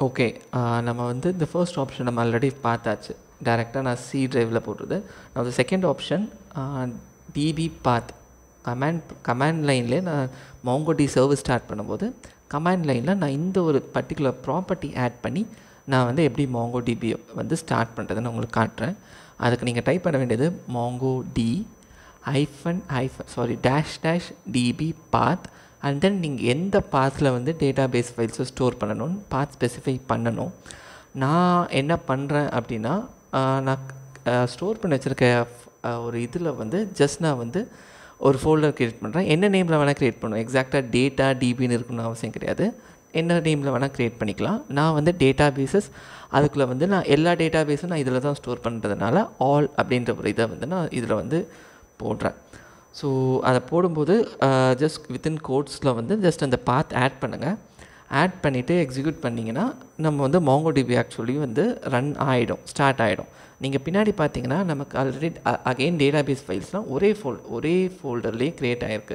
okay நம்ம வந்து இந்த ஃபர்ஸ்ட் ஆப்ஷன் நம்ம ஆல்ரெடி பார்த்தாச்சு டேரெக்டாக நான் சி ட்ரைவில் போட்டுருது நான் second option DB path command command லைன்லேயே நான் மோங்கோடி சர்வீஸ் ஸ்டார்ட் பண்ணும்போது கமாண்ட் லைனில் நான் இந்த ஒரு பர்டிகுலர் ப்ராப்பர்ட்டி ஆட் பண்ணி நான் வந்து எப்படி மாங்கோ டிபி வந்து ஸ்டார்ட் பண்ணுறதுன்னு உங்களுக்கு காட்டுறேன் அதுக்கு நீங்கள் டைப் பண்ண வேண்டியது mongod hyphen hyphen sorry dash dash DB path and then நீங்கள் எந்த பாத்தில் வந்து டேட்டா பேஸ் ஃபைல்ஸை ஸ்டோர் பண்ணணும்னு பாத் ஸ்பெசிஃபை பண்ணணும் நான் என்ன பண்ணுறேன் அப்படின்னா நான் ஸ்டோர் பண்ணி வச்சுருக்க ஒரு இதில் வந்து ஜஸ்ட் நான் வந்து ஒரு ஃபோல்டர் க்ரியேட் பண்ணுறேன் என்ன நேமில் வேணால் க்ரியேட் பண்ணுவேன் எக்ஸாக்டாக டேட்டா டிபின்னு இருக்கணும்னு அவசியம் கிடையாது என்ன நேமில் வேணால் க்ரியேட் பண்ணிக்கலாம் நான் வந்து டேட்டா பேஸஸ் அதுக்குள்ளே வந்து நான் எல்லா டேட்டா பேஸும் நான் இதில் தான் ஸ்டோர் பண்ணுறதுனால ஆல் அப்படின்ற ஒரு இதை வந்து நான் இதில் வந்து போடுறேன் ஸோ அதை போடும்போது ஜஸ்ட் வித்தின் கோட்ஸில் வந்து ஜஸ்ட் அந்த பாத் ஆட் பண்ணுங்கள் ஆட் பண்ணிவிட்டு எக்ஸிக்யூட் பண்ணிங்கன்னா நம்ம வந்து மாங்கோ டிபி ஆக்சுவலி வந்து ரன் ஆகிடும் ஸ்டார்ட் ஆகிடும் நீங்கள் பின்னாடி பார்த்தீங்கன்னா நமக்கு ஆல்ரெடி அகெயின் டேட்டா பேஸ் ஃபைல்ஸ்லாம் ஒரே ஃபோல் ஒரே ஃபோல்டர்லேயே க்ரியேட் ஆகிருக்கு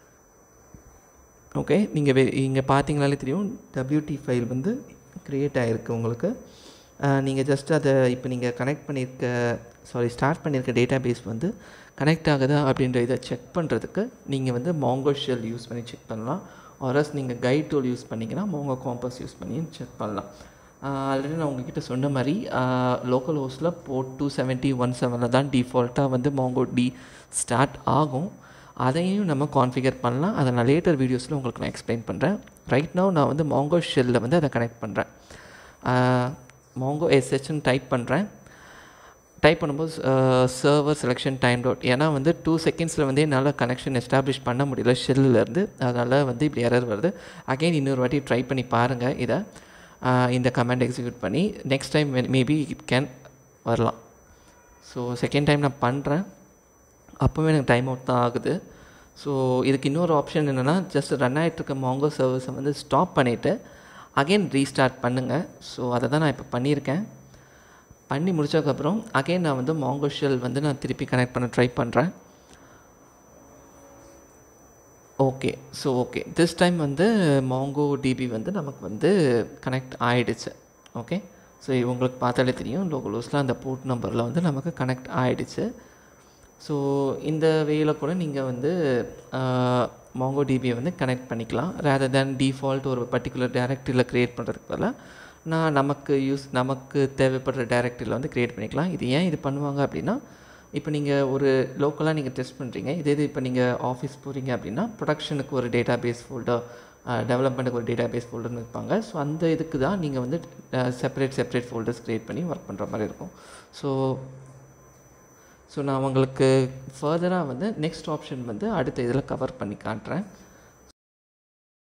ஓகே நீங்கள் வே இங்கே பார்த்தீங்கனாலே தெரியும் டபிள்யூடி ஃபைல் வந்து க்ரியேட் ஆகிருக்கு உங்களுக்கு நீங்கள் ஜஸ்ட் அதை இப்போ நீங்கள் கனெக்ட் பண்ணியிருக்க சாரி ஸ்டார்ட் பண்ணியிருக்க டேட்டா பேஸ் வந்து கனெக்ட் ஆகுதா அப்படின்ற இதை செக் பண்ணுறதுக்கு நீங்கள் வந்து மாங்கோ ஷெல் யூஸ் பண்ணி செக் பண்ணலாம் ஆர்எஸ் நீங்கள் கைட் டூல் யூஸ் பண்ணிங்கன்னா மாங்கோ காம்பஸ் யூஸ் பண்ணி செக் பண்ணலாம் ஆல்ரெடி நான் உங்ககிட்ட சொன்ன மாதிரி லோக்கல் ஹோஸ்ட்டில் போர்ட் டூ செவன்ட்டி ஒன் செவனில் தான் டிஃபால்ட்டாக வந்து மாங்கோ டி ஸ்டார்ட் ஆகும் அதையும் நம்ம கான்ஃபிகர் பண்ணலாம் அதை நான் லேட்டர் வீடியோஸில் உங்களுக்கு நான் எக்ஸ்பிளைன் பண்ணுறேன் ரைட் நவ் நான் வந்து மாங்கோ ஷெல்லில் வந்து அதை கனெக்ட் பண்ணுறேன் மாங்கோ எஸ்ஹெச்னு டைப் பண்ணுறேன் டைப் பண்ணும்போது சர்வர் செலெக்ஷன் டைம் டாட் ஏன்னா வந்து டூ செகண்ட்ஸில் வந்து என்னால் கனெக்ஷன் எஸ்டாப்ளிஷ் பண்ண முடியல ஷெல்லிலேருந்து அதனால் வந்து இப்படி எரர் வருது அகெயின் இன்னொரு வாட்டி ட்ரை பண்ணி பாருங்கள் இதை இந்த கமெண்ட் எக்ஸிக்யூட் பண்ணி next time maybe it can வரலாம் ஸோ செகண்ட் டைம் நான் பண்ணுறேன் அப்போவே எனக்கு டைம் அவுட் தான் ஆகுது ஸோ இதுக்கு இன்னொரு ஆப்ஷன் என்னென்னா ஜஸ்ட் ரன் ஆகிட்டுருக்க மாங்கோ சர்வீஸை வந்து ஸ்டாப் பண்ணிவிட்டு அகெயின் ரீஸ்டார்ட் பண்ணுங்கள் ஸோ அதை தான் நான் இப்போ பண்ணியிருக்கேன் பண்ணி முடிச்சதுக்கப்புறம் அகெயின் நான் வந்து மாங்கோ ஷெல் வந்து நான் திருப்பி கனெக்ட் பண்ண ட்ரை பண்ணுறேன் okay so okay this time வந்து மாங்கோ டிபி வந்து நமக்கு வந்து கனெக்ட் ஆகிடுச்சு ஓகே ஸோ உங்களுக்கு பார்த்தாலே தெரியும் லோகலோஸில் அந்த போர்ட் நம்பரில் வந்து நமக்கு கனெக்ட் ஆகிடுச்சு ஸோ இந்த வேயில் கூட நீங்கள் வந்து மாங்கோ டிபியை வந்து கனெக்ட் பண்ணிக்கலாம் ரேதர் தேன் டிஃபால்ட் ஒரு பர்டிகுலர் டேரக்டரியில் க்ரியேட் பண்ணுறதுக்கு பதிலாக நான் நமக்கு யூஸ் நமக்கு தேவைப்படுற டேரக்டரியில் வந்து க்ரியேட் பண்ணிக்கலாம் இது ஏன் இது பண்ணுவாங்க அப்படின்னா இப்போ நீங்கள் ஒரு லோக்கலாக நீங்கள் டெஸ்ட் பண்ணுறீங்க இதே இது இப்போ நீங்கள் ஆஃபீஸ் போகிறீங்க அப்படின்னா ப்ரொடக்ஷனுக்கு ஒரு டேட்டா பேஸ் ஃபோல்டர் டெவலப்மெண்ட்டுக்கு ஒரு டேட்டா பேஸ் ஃபோல்டர்னு இருப்பாங்க ஸோ அந்த இதுக்கு தான் நீங்கள் வந்து செப்பரேட் செப்பரேட் ஃபோல்டர்ஸ் க்ரியேட் பண்ணி ஒர்க் பண்ணுற மாதிரி இருக்கும் ஸோ ஸோ நான் உங்களுக்கு ஃபர்தராக வந்து நெக்ஸ்ட் ஆப்ஷன் வந்து அடுத்த இதில் கவர் பண்ணி காட்டுறேன்